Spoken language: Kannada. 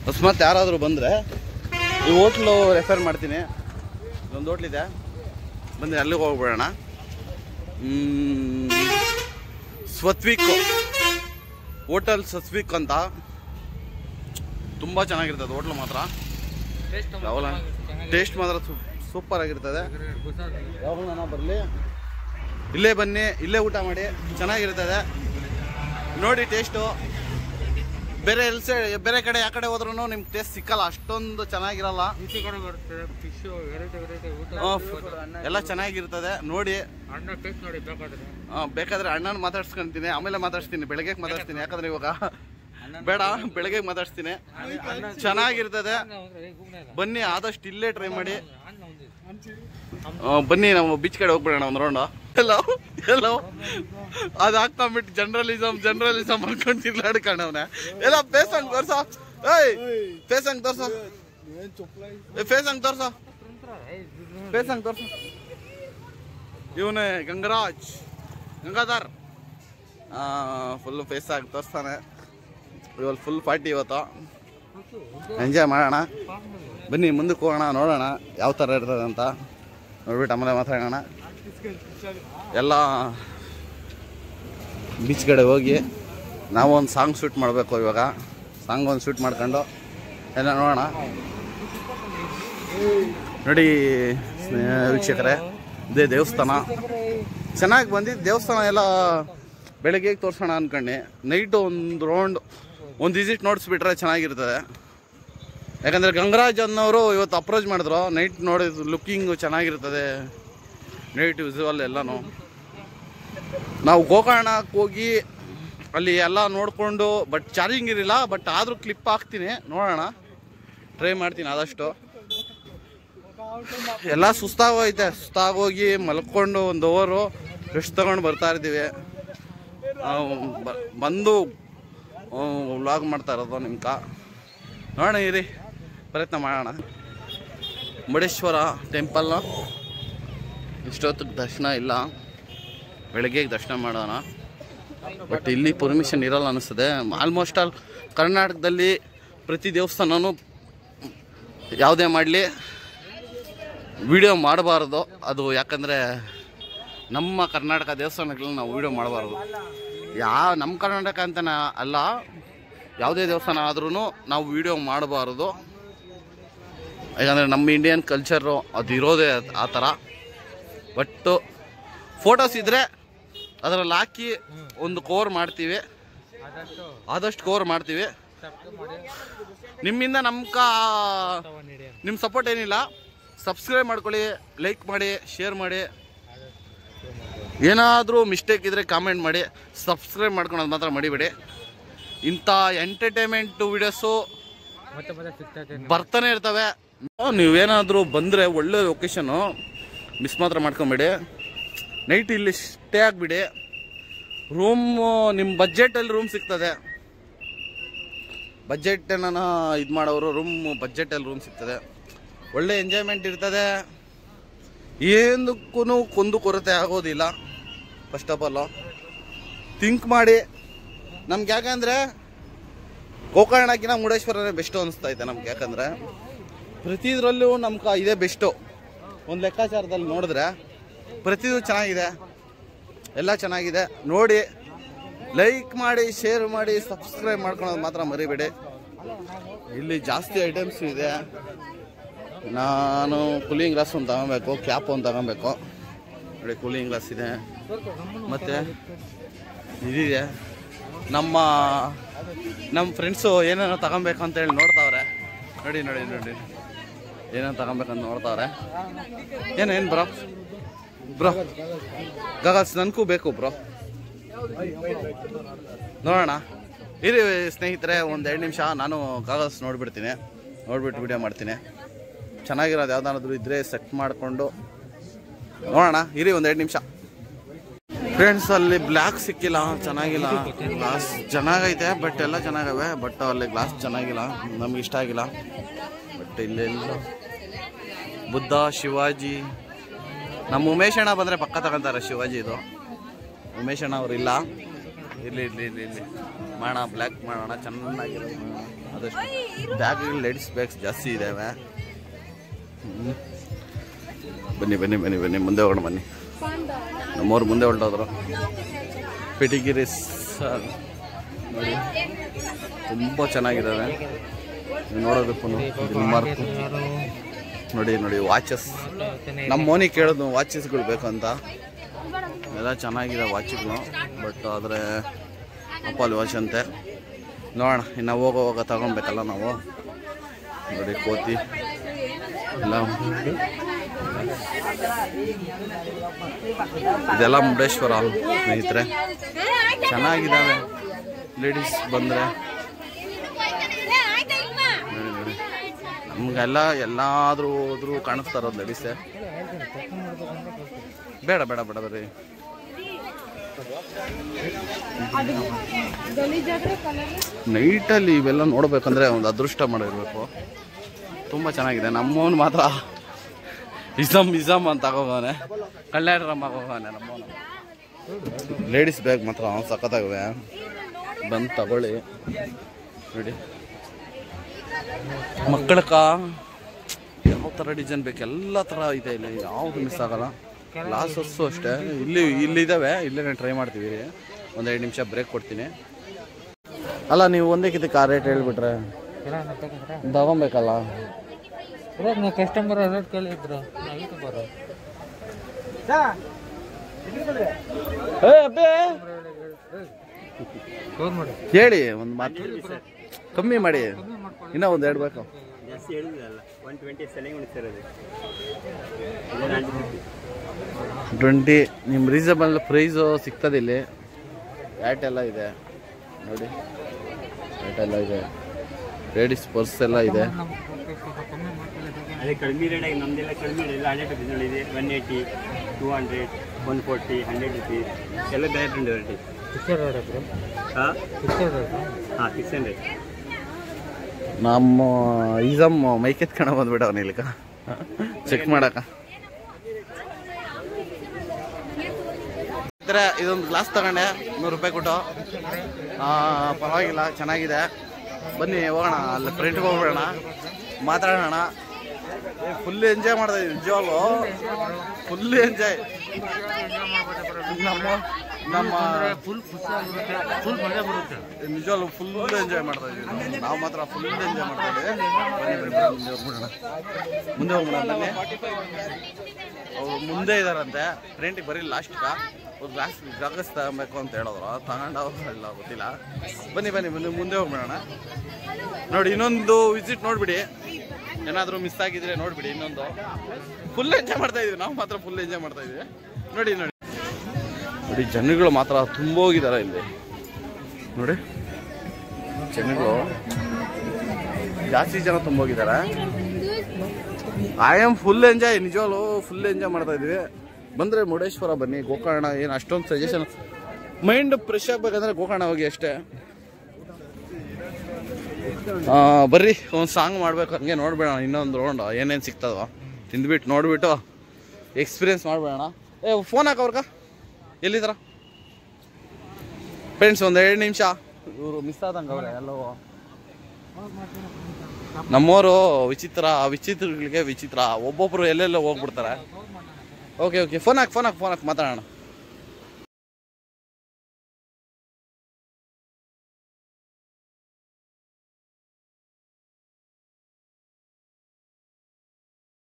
ಅಕಸ್ಮಾತ್ ಯಾರಾದರೂ ಬಂದರೆ ಈ ಹೋಟ್ಲು ರೆಫರ್ ಮಾಡ್ತೀನಿ ಒಂದು ಹೋಟ್ಲಿದೆ ಬಂದು ಅಲ್ಲಿಗೆ ಹೋಗ್ಬಿಡೋಣ ಮ್, ಸ್ವತ್ವಿಕ್ ಹೋಟೆಲ್ ಸತ್ವಿಕ್ ಅಂತ ತುಂಬ ಚೆನ್ನಾಗಿರ್ತದೆ ಹೋಟ್ಲು ಮಾತ್ರ ಯಾವಾಗ ಟೇಸ್ಟ್ ಮಾತ್ರ ಸೂಪರ್ ಆಗಿರ್ತದೆ ಯಾವಾಗ ನಾನು ಬರಲಿ ಇಲ್ಲೇ ಬನ್ನಿ ಇಲ್ಲೇ ಊಟ ಮಾಡಿ ಚೆನ್ನಾಗಿರ್ತದೆ ನೋಡಿ ಟೇಸ್ಟು ಬೇರೆ ಎಲ್ ಸೈಡ್ ಬೇರೆ ಕಡೆ ಯಾವ ಕಡೆ ಹೋದ್ರೂ ನಿಮ್ಗೆ ಟೇಸ್ಟ್ ಸಿಕ್ಕಲ್ಲ ಅಷ್ಟೊಂದು ಚೆನ್ನಾಗಿರಲ್ಲ ಈಚೆ ಕಡೆ ಬರ್ತದೆ ಫಿಶ್ ವೆರೈಟಿ ವೆರೈಟಿ ಊಟ ಆ, ಎಲ್ಲ ಚೆನ್ನಾಗಿರ್ತದೆ ನೋಡಿ ಅನ್ನ ಟೇಸ್ಟ್ ನೋಡಿ ಬೇಕಾದ್ರೆ ಆ, ಬೇಕಾದ್ರೆ ಅಣ್ಣನ ಮಾತಾಡ್ಸ್ಕೊಂತೀನಿ ಆಮೇಲೆ ಮಾತಾಡ್ಸ್ತೀನಿ ಬೆಳಗ್ಗೆ ಮಾತಾಡ್ತೀನಿ ಯಾಕಂದ್ರೆ ಇವಾಗ ಬೇಡ ಬೆಳಗ್ಗೆ ಮಾತಾಡ್ಸ್ತೀನಿ ಚೆನ್ನಾಗಿರ್ತದೆ ಬನ್ನಿ ಆದಷ್ಟು ಇಲ್ಲೇ ಟ್ರೈ ಮಾಡಿ ಆ, ಬನ್ನಿ ನಾವು ಬೀಚ್ ಕಡೆ ಹೋಗ್ಬಿಡೋಣ ಒಂದು ರೌಂಡ್ ಎಲ್ಲೋ ಎಲ್ಲೋ ಅದು ಹಾಕೊಂಬಿಟ್ಟು ಜರ್ನಲಿಸಮ್ ಜರ್ನಲಿಸಮ್ ಅನ್ಕೊಂಡು ತಿರ್ಲಾಡ್ಕೊಂಡವನೆ ಎಲ್ಲ ಫೇಸ್ ಹಂಗ್ ತೋರ್ಸೋ ಏಯ್ ಫೇಸ್ ಹಂಗ್ ತೋರ್ಸೋ ಫೇಸ್ ಹಂಗ್ ತೋರ್ಸೋ ಫೇಸ್ ಹಂಗ್ ತೋರ್ಸೋ ಇವನೇ ಗಂಗರಾಜ್ ಗಂಗಾಧರ್ ಫುಲ್ ಫೇಸ್ ಆಗಿ ತೋರಿಸ್ತಾನೆ ಇವಾಗ ಫುಲ್ ಪಾರ್ಟಿ ಇವತ್ತು ಎಂಜಾಯ್ ಮಾಡೋಣ ಬನ್ನಿ ಮುಂದಕ್ಕೆ ಹೋಗೋಣ ನೋಡೋಣ ಯಾವ ಥರ ಇರ್ತದೆ ಅಂತ ನೋಡ್ಬಿಟ್ಟು ಆಮೇಲೆ ಮಾತಾಡೋಣ ಎಲ್ಲ ಬೀಚ್ ಕಡೆ ಹೋಗಿ ನಾವು ಒಂದು ಸಾಂಗ್ ಶೂಟ್ ಮಾಡಬೇಕು ಇವಾಗ ಸಾಂಗ್ ಒಂದು ಶೂಟ್ ಮಾಡ್ಕೊಂಡು ಎಲ್ಲ ನೋಡೋಣ ನೋಡಿ ಸ್ನೇಹ ವೀಕ್ಷಕರೇ ಇದೇ ದೇವಸ್ಥಾನ ಚೆನ್ನಾಗಿ ಬಂದಿದ್ದು ದೇವಸ್ಥಾನ ಎಲ್ಲ ಬೆಳಗ್ಗೆ ತೋರಿಸೋಣ ಅನ್ಕೊಂಡೆ ನೈಟು ಒಂದು ರೌಂಡ್ ಒಂದು ವಿಸಿಟ್ ನೋಡಿಸ್ಬಿಟ್ರೆ ಚೆನ್ನಾಗಿರ್ತದೆ ಯಾಕಂದರೆ ಗಂಗರಾಜ್ ಅನ್ನೋರು ಇವತ್ತು ಅಪ್ರೋಚ್ ಮಾಡಿದ್ರು ನೈಟ್ ನೋಡಿದ ಲುಕ್ಕಿಂಗು ಚೆನ್ನಾಗಿರ್ತದೆ ನೈಟ್ ವಿಸುವಲ್ ಎಲ್ಲನೂ ನಾವು ಗೋಕರ್ಣಕ್ಕೆ ಹೋಗಿ ಅಲ್ಲಿ ಎಲ್ಲ ನೋಡಿಕೊಂಡು ಬಟ್ ಚಾರ್ಜಿಂಗ್ ಇರಲಿಲ್ಲ ಬಟ್ ಆದರೂ ಕ್ಲಿಪ್ ಹಾಕ್ತೀನಿ ನೋಡೋಣ ಟ್ರೈ ಮಾಡ್ತೀನಿ ಆದಷ್ಟು ಎಲ್ಲ ಸುಸ್ತಾಗೋಯ್ತೆ ಸುಸ್ತಾಗೋಗಿ ಮಲ್ಕೊಂಡು ಒಂದು ಓವರು ರೆಸ್ಟ್ ತಗೊಂಡು ಬರ್ತಾ ಇದ್ದೀವಿ ಆ, ಬ- ಬಂದು ವ್ಲಾಗ್ ಮಾಡ್ತಾ ಇರೋದು ನಿಮ್ಕ ನೋಡೋಣ ಇರಿ ಪ್ರಯತ್ನ ಮಾಡೋಣ ಮುರುಡೇಶ್ವರ ಟೆಂಪಲ್ನ ಇಷ್ಟೊತ್ತಿಗೆ ದರ್ಶನ ಇಲ್ಲ ಬೆಳಗ್ಗೆ ದರ್ಶನ ಮಾಡೋಣ ಬಟ್ ಇಲ್ಲಿ ಪರ್ಮಿಷನ್ ಇರಲ್ಲ ಅನಿಸ್ತದೆ ಆಲ್ಮೋಸ್ಟ್ ಆಲ್ ಕರ್ನಾಟಕದಲ್ಲಿ ಪ್ರತಿ ದೇವಸ್ಥಾನನೂ ಯಾವುದೇ ಮಾಡಲಿ ವಿಡಿಯೋ ಮಾಡಬಾರ್ದು ಅದು ಯಾಕಂದರೆ ನಮ್ಮ ಕರ್ನಾಟಕ ದೇವಸ್ಥಾನಗಳನ್ನ ನಾವು ವಿಡಿಯೋ ಮಾಡಬಾರ್ದು ಯಾವ ನಮ್ಮ ಕರ್ನಾಟಕ ಅಂತ ಅಲ್ಲ ಯಾವುದೇ ದೇವಸ್ಥಾನ ಆದ್ರೂ ನಾವು ವಿಡಿಯೋ ಮಾಡಬಾರ್ದು ಯಾಕಂದರೆ ನಮ್ಮ ಇಂಡಿಯನ್ ಕಲ್ಚರು ಅದು ಇರೋದೇ ಅದ್- ಆ ಥರ ಬಟ್ಟು ಫೋಟೋಸ್ ಇದ್ದರೆ ಅದರಲ್ಲಿ ಹಾಕಿ ಒಂದು ಕವರ್ ಮಾಡ್ತೀವಿ ಆದಷ್ಟು ಆದಷ್ಟು ಕವರ್ ಮಾಡ್ತೀವಿ ಸಬ್ಸ್ಕ್ರೈಬ್ ಮಾಡಿ ನಿಮ್ಮಿಂದ ನಮ್ಕ ಅಥವಾ ನೀಡಿ ನಿಮ್ಮ ಸಪೋರ್ಟ್ ಏನಿಲ್ಲ ಸಬ್ಸ್ಕ್ರೈಬ್ ಮಾಡ್ಕೊಳ್ಳಿ ಲೈಕ್ ಮಾಡಿ ಶೇರ್ ಮಾಡಿ ಏನಾದರೂ ಮಿಸ್ಟೇಕ್ ಇದ್ದರೆ ಕಾಮೆಂಟ್ ಮಾಡಿ ಸಬ್ಸ್ಕ್ರೈಬ್ ಮಾಡ್ಕೊಳೋದು ಮಾತ್ರ ಮಡಿಬೇಡಿ ಇಂಥ ಎಂಟರ್ಟೈನ್ಮೆಂಟ್ ವಿಡಿಯೋಸು ಮತ್ತೆ ಮತ್ತೆ ಸಿಗ್ತೈತೆ ಬರ್ತಾನೆ ಇರ್ತವೆ ನೀವೇನಾದರೂ ಬಂದರೆ ಒಳ್ಳೆ ಲೊಕೇಶನು ಮಿಸ್ ಮಾತ್ರ ಮಾಡ್ಕೊಂಬೇಡಿ ನೈಟ್ ಇಲ್ಲಿ ಸ್ಟೇ ಆಗಿಬಿಡಿ ರೂಮ್ ನಿಮ್ಮ ಬಜೆಟಲ್ಲಿ ರೂಮ್ ಸಿಗ್ತದೆ ಬಜೆಟ್ ನಾನು ಇದು ಮಾಡೋರು ರೂಮ್ ಬಜೆಟಲ್ಲಿ ರೂಮ್ ಸಿಗ್ತದೆ ಒಳ್ಳೆ ಎಂಜಾಯ್ಮೆಂಟ್ ಇರ್ತದೆ ಏನಕ್ಕೂ ಕುಂದು ಕೊರತೆ ಆಗೋದಿಲ್ಲ ಫಸ್ಟ್ ಆಫ್ ಆಲು ಥಿಂಕ್ ಮಾಡಿ ನಮ್ಗೆ ಯಾಕಂದರೆ ಗೋಕರ್ಣಕ್ಕಿಂತ ಮುರುಡೇಶ್ವರನೇ ಬೆಸ್ಟು ಅನಿಸ್ತೈತೆ ನಮ್ಗೆ ಯಾಕಂದರೆ ಪ್ರತಿದ್ರಲ್ಲೂ ನಮ್ಗೆ ಇದೇ ಬೆಸ್ಟು ಒಂದು ಲೆಕ್ಕಾಚಾರದಲ್ಲಿ ನೋಡಿದ್ರೆ ಪ್ರತಿದು ಚೆನ್ನಾಗಿದೆ ಎಲ್ಲ ಚೆನ್ನಾಗಿದೆ ನೋಡಿ ಲೈಕ್ ಮಾಡಿ ಶೇರ್ ಮಾಡಿ ಸಬ್ಸ್ಕ್ರೈಬ್ ಮಾಡ್ಕೊಳೋದು ಮಾತ್ರ ಮರಿಬೇಡಿ ಇಲ್ಲಿ ಜಾಸ್ತಿ ಐಟಮ್ಸ್ ಇದೆ ನಾನು ಕೂಲಿಂಗ್ ಗ್ಲಾಸ್ ಒಂದು ತಗೊಬೇಕು ಕ್ಯಾಪ್ ಒಂದು ತಗೊಬೇಕು ನೋಡಿ ಕೂಲಿಂಗ್ ಗ್ಲಾಸ್ ಇದೆ ಮತ್ತು ಇದಿದೆ ನಮ್ಮ ನಮ್ಮ ಫ್ರೆಂಡ್ಸು ಏನೇನೋ ತಗೊಬೇಕು ಅಂತ ಹೇಳಿ ನೋಡ್ತಾವ್ರೆ ನೋಡಿ ನೋಡಿ ನೋಡಿ ಏನೇನು ತಗೊಬೇಕಂತ ನೋಡ್ತಾವ್ರೆ ಏನೇನು ಬ್ರೋ ಬ್ರೋ ಗಗಲ್ಸ್ ನನಗೂ ಬೇಕು ಬ್ರೋ ನೋಡೋಣ ಇರಿ ಸ್ನೇಹಿತರೆ ಒಂದು ಎರಡು ನಿಮಿಷ ನಾನು ಗಾಗಲ್ಸ್ ನೋಡ್ಬಿಡ್ತೀನಿ ನೋಡ್ಬಿಟ್ಟು ವಿಡಿಯೋ ಮಾಡ್ತೀನಿ ಚೆನ್ನಾಗಿರೋದು ಯಾವ್ದಾದ್ರು ಇದ್ರೆ ಸೆಟ್ ಮಾಡಿಕೊಂಡು ನೋಡೋಣ ಇರಿ ಒಂದು ಎರಡು ನಿಮಿಷ ಫ್ರೆಂಡ್ಸ್ ಅಲ್ಲಿ ಬ್ಲ್ಯಾಕ್ ಸಿಕ್ಕಿಲ್ಲ ಚೆನ್ನಾಗಿಲ್ಲ ಗ್ಲಾಸ್ ಚೆನ್ನಾಗೈತೆ ಬಟ್ ಎಲ್ಲ ಚೆನ್ನಾಗವೆ ಬಟ್ ಅಲ್ಲಿ ಗ್ಲಾಸ್ ಚೆನ್ನಾಗಿಲ್ಲ ನಮ್ಗೆ ಇಷ್ಟ ಆಗಿಲ್ಲ ಬಟ್ ಇಲ್ಲೆಲ್ಲ ಬುದ್ಧ ಶಿವಾಜಿ ನಮ್ಮ ಉಮೇಶ್ ಅಣ್ಣ ಬಂದರೆ ಪಕ್ಕ ತಗೊಂತಾರೆ ಶಿವಾಜಿ ಇದು ಉಮೇಶ್ ಅಣ್ಣ ಅವ್ರು ಇಲ್ಲ ಇರ್ಲಿ ಇರ್ಲಿ ಇರ್ಲಿ ಇರ್ಲಿ ಮಾಡೋಣ ಬ್ಲ್ಯಾಕ್ ಮಾಡೋಣ ಚೆನ್ನಾಗಿರೋದು ಮಾಡೋಣ ಬೇಕಾದಷ್ಟು ಬ್ಯಾಗ್ಗಳು ಲೇಡೀಸ್ ಬ್ಯಾಗ್ಸ್ ಜಾಸ್ತಿ ಇದ್ದಾವೆ ಹ್ಮ್. ಬನ್ನಿ ಬನ್ನಿ ಬನ್ನಿ ಬನ್ನಿ ಮುಂದೆ ಹೋಗೋಣ ಬನ್ನಿ ನಮ್ಮವ್ರು ಮುಂದೆ ಹೊರಟೋದ್ರು ಪಿಟಿಗಿರಿ ಸ- ನೋಡಿ ತುಂಬ ಚೆನ್ನಾಗಿದ್ದಾವೆ ನೀವು ನೋಡೋದಕ್ಕೂ ಮಾರ್ಕ್ ನೋಡಿ ನೋಡಿ ವಾಚಸ್ ನಮ್ಮ ಮೋನಿ ಕೇಳೋದು ವಾಚಸ್ಗಳು ಬೇಕು ಅಂತ ಎಲ್ಲ ಚೆನ್ನಾಗಿದೆ ವಾಚ್ಗಳು ಬಟ್ ಆದರೆ ಅಪ್ಪಲ್ ವಾಚ್ ಅಂತೆ ನೋಡೋಣ ಇನ್ನು ಹೋಗೋವಾಗ ತಗೊಬೇಕಲ್ಲ ನಾವು ನೋಡಿ ಕೋತಿ ಎಲ್ಲ ಇದೆಲ್ಲ ಮುರುಡೇಶ್ವರ ಸ್ನೇಹಿತರೆ ಚೆನ್ನಾಗಿದ್ದಾವೆ ಲೇಡೀಸ್ ಬಂದರೆ ನೋಡಿ ನೋಡಿ ನಮಗೆಲ್ಲ ಎಲ್ಲಾದ್ರೂ ಹೋದ್ರೂ ಕಾಣಿಸ್ತಾ ಇರೋದು ಲೇಡೀಸೇ ಬೇಡ ಬೇಡ ಬೇಡ ಬರ್ರಿ ನೈಟಲ್ಲಿ ಇವೆಲ್ಲ ನೋಡ್ಬೇಕಂದ್ರೆ ಒಂದು ಅದೃಷ್ಟ ಮಾಡಿರ್ಬೇಕು ತುಂಬ ಚೆನ್ನಾಗಿದೆ ನಮ್ಮವನು ಮಾತ್ರ ಇಸಮ್ ಇಸಮ್ ಅಂತ ಆಗೋಗವನೆ ಕಲ್ಯಾಣರಮ್ಮ ಆಗೋಗವನೆ ನಮ್ಮವನು ಲೇಡೀಸ್ ಬ್ಯಾಗ್ ಮಾತ್ರ ಸಖತ್ತಾಗಿವೆ ಬಂದು ತಗೊಳ್ಳಿ ನೋಡಿ ಮಕ್ಕಳಕ್ಕ ಯಾವ ಥರ ಡಿಸೈನ್ ಬೇಕು ಎಲ್ಲ ಥರ ಇದೆ ಇಲ್ಲಿ ಯಾವುದು ಮಿಸ್ ಆಗಲ್ಲ ಗ್ಲಾಸಸ್ಸು ಅಷ್ಟೇ ಇಲ್ಲಿ ಇಲ್ಲಿದ್ದಾವೆ ಇಲ್ಲೇ ಟ್ರೈ ಮಾಡ್ತೀವಿ ಒಂದು ಎರಡು ನಿಮಿಷ ಬ್ರೇಕ್ ಕೊಡ್ತೀನಿ ಅಲ್ಲ ನೀವು ಒಂದೇ ಕಿತ್ತಕ್ಕೆ ಆ ರೇಟ್ ಹೇಳ್ಬಿಟ್ರೆ ತಗೊಬೇಕಲ್ಲ ನೀವು ಕಸ್ಟಮರ್ ರೇಟ್ ಕೇಳಿದ್ರು ನಾವು ಬರೋ ಫೋನ್ ಮಾಡಿ ಹೇಳಿ ಒಂದು ಮಾತು ಕಮ್ಮಿ ಮಾಡಿ ಇನ್ನೂ ಒಂದು ಎರಡು ಬೇಕು ಜಾಸ್ತಿ ಹೇಳಿದ್ರಲ್ಲ ಒನ್ ಟ್ವೆಂಟಿ ಸೆಲೆಂಗ್ ಉಳಿಸಿರೋದು ಟ್ವೆಂಟಿ ನಿಮ್ಮ ರೀಸನಬಲ್ ಪ್ರೈಸು ಸಿಗ್ತದೆ ಇಲ್ಲಿ ಬ್ಯಾಟ್ ಎಲ್ಲ ಇದೆ ನೋಡಿ ಬ್ಯಾಟ್ ಎಲ್ಲ ಇದೆ ಲೇಡೀಸ್ ಪರ್ಸ್ ಎಲ್ಲ ಇದೆ ಕಮ್ಮಿ ಮಾಡ್ಕೊಳ್ಳಿ ಅದೇ ಕಡಿಮೆ ರೇಟಾಗಿ ನಮ್ದೆಲ್ಲ ಕಡಿಮೆ ರೇಟ್ ಹಂಡ್ರೆಡ್ ರುಪೀಸ್ ಇದೆ one eighty two hundred one forty hundred rupees ಎಲ್ಲ ಬೇರೆ ಉಂಟು ವೆರೈಟಿ ಪಿಕ್ಚರ್ ರೇಟ್ ಹಾಂ ಪಿಕ್ಚರ್ ರೇಟ್ ಹಾಂ ಸಿಕ್ಸ್ ಹಂಡ್ರೆಡ್ ನಮ್ಮ ಈಸಮ್ ಮೈಕೆತ್ಕಣ ಬಂದ್ಬಿಟ್ಟವನ ಇಲ್ಲಿಕ ಚೆಕ್ ಮಾಡಕ ಇದ್ರೆ ಇದೊಂದು ಗ್ಲಾಸ್ ತಗೊಂಡೆ ನೂರು ರೂಪಾಯಿ ಕೊಟ್ಟು ಆ, ಪರವಾಗಿಲ್ಲ ಚೆನ್ನಾಗಿದೆ ಬನ್ನಿ ಹೋಗೋಣ ಅಲ್ಲಿ ಪ್ರಿಂಟ್ಗೆ ಹೋಗ್ಬಿಡೋಣ ಮಾತಾಡೋಣ ಫುಲ್ ಎಂಜಾಯ್ ಮಾಡ್ತಾ ಇದ್ದೀವಿ ನಿಜವಾಗ್ಲು ಫುಲ್ ಎಂಜಾಯ್ ನಮ್ಮ ನಮ್ಮ ಫುಲ್ ಖುಷಿ ಆಗಿರುತ್ತೆ ಫುಲ್ ಮಜಾ ಬರುತ್ತೆ ನಿಜವಾಗ್ಲೂ ಫುಲ್ ಎಂಜಾಯ್ ಮಾಡ್ತಾ ಇದೀವಿ ನಾವು. ನಾವು ಮಾತ್ರ ಫುಲ್ ಎಂಜಾಯ್ ಮಾಡ್ತಾ ಇದೀವಿ ಬನ್ನಿ, ಬನ್ನಿ, ಬನ್ನಿ, ಮುಂದೆ ಹೋಗ್ಬಿಡೋಣ ಮುಂದೆ ಹೋಗ್ಬಿಡೋಣ ಬನ್ನಿ ಅವ್ರು ಮುಂದೆ ಇದಾರಂತೆ ಫ್ರೆಂಟಿಗೆ ಬರೀ ಲಾಸ್ಟ್ಗ ಒಂದು ಗ್ಲಾಸ್ ಗ್ಲಾಸ್ ತಗೊಬೇಕು ಅಂತ ಹೇಳಿದ್ರು ತಗೊಂಡವ್ರು ಇಲ್ಲ ಗೊತ್ತಿಲ್ಲ ಬನ್ನಿ ಬನ್ನಿ ಬನ್ನಿ ಮುಂದೆ ಹೋಗ್ಬಿಡೋಣ ನೋಡಿ ಇನ್ನೊಂದು ವಿಸಿಟ್ ನೋಡ್ಬಿಡಿ ಏನಾದರೂ ಮಿಸ್ ಆಗಿದ್ರೆ ನೋಡ್ಬಿಡಿ ಇನ್ನೊಂದು ಫುಲ್ ಎಂಜಾಯ್ ಮಾಡ್ತಾ ಇದೀವಿ ನಾವು ಮಾತ್ರ ಫುಲ್ ಎಂಜಾಯ್ ಮಾಡ್ತಾ ಇದೀವಿ ನೋಡಿ ನೋಡಿ ನೋಡಿ ಜನಗಳು ಮಾತ್ರ ತುಂಬೋಗಿದ್ದಾರೆ ಇಲ್ಲಿ ನೋಡಿ ಜನಗಳು ಜಾಸ್ತಿ ಜನ ತುಂಬೋಗಿದ್ದಾರೆ ಐ ಆಮ್ ಫುಲ್ ಎಂಜಾಯ್ ನಿಜವಾಗ್ಲು ಫುಲ್ ಎಂಜಾಯ್ ಮಾಡ್ತಾ ಇದೀವಿ ಬಂದ್ರೆ ಮುರುಡೇಶ್ವರ ಬನ್ನಿ ಗೋಕರ್ಣ ಏನು ಅಷ್ಟೊಂದು ಸಜೆಷನ್ ಮೈಂಡ್ ಫ್ರೆಶ್ ಆಗ್ಬೇಕಂದ್ರೆ ಗೋಕರ್ಣ ಹೋಗಿ ಅಷ್ಟೇ ಆ, ಬರ್ರಿ ಒಂದು ಸಾಂಗ್ ಮಾಡ್ಬೇಕು ಹಂಗೆ ನೋಡ್ಬೇಡ ಇನ್ನೊಂದು ರೌಂಡ್ ಏನೇನು ಸಿಗ್ತದೋ ತಿಂದ್ಬಿಟ್ಟು ನೋಡ್ಬಿಟ್ಟು ಎಕ್ಸ್ಪೀರಿಯನ್ಸ್ ಮಾಡ್ಬೇಡ ಏ ಫೋನ್ ಹಾಕವ್ರಗ ಎಲ್ಲಿದ್ರ ಫ್ರೆಂಡ್ಸ್ ಒಂದು ಎರಡು ನಿಮಿಷ ಇವರು ಮಿಸ್ ಆದಂಗೆ ಅವ್ರೆ ಎಲ್ಲೋ ನಮ್ಮವರು ವಿಚಿತ್ರ ವಿಚಿತ್ರಗಳಿಗೆ ವಿಚಿತ್ರ ಒಬ್ಬೊಬ್ರು ಎಲ್ಲೆಲ್ಲೋ ಹೋಗ್ಬಿಡ್ತಾರೆ ಓಕೆ ಓಕೆ ಫೋನ್ ಹಾಕಿ ಫೋನ್ ಹಾಕಿ ಫೋನ್ ಹಾಕಿ ಮಾತಾಡೋಣ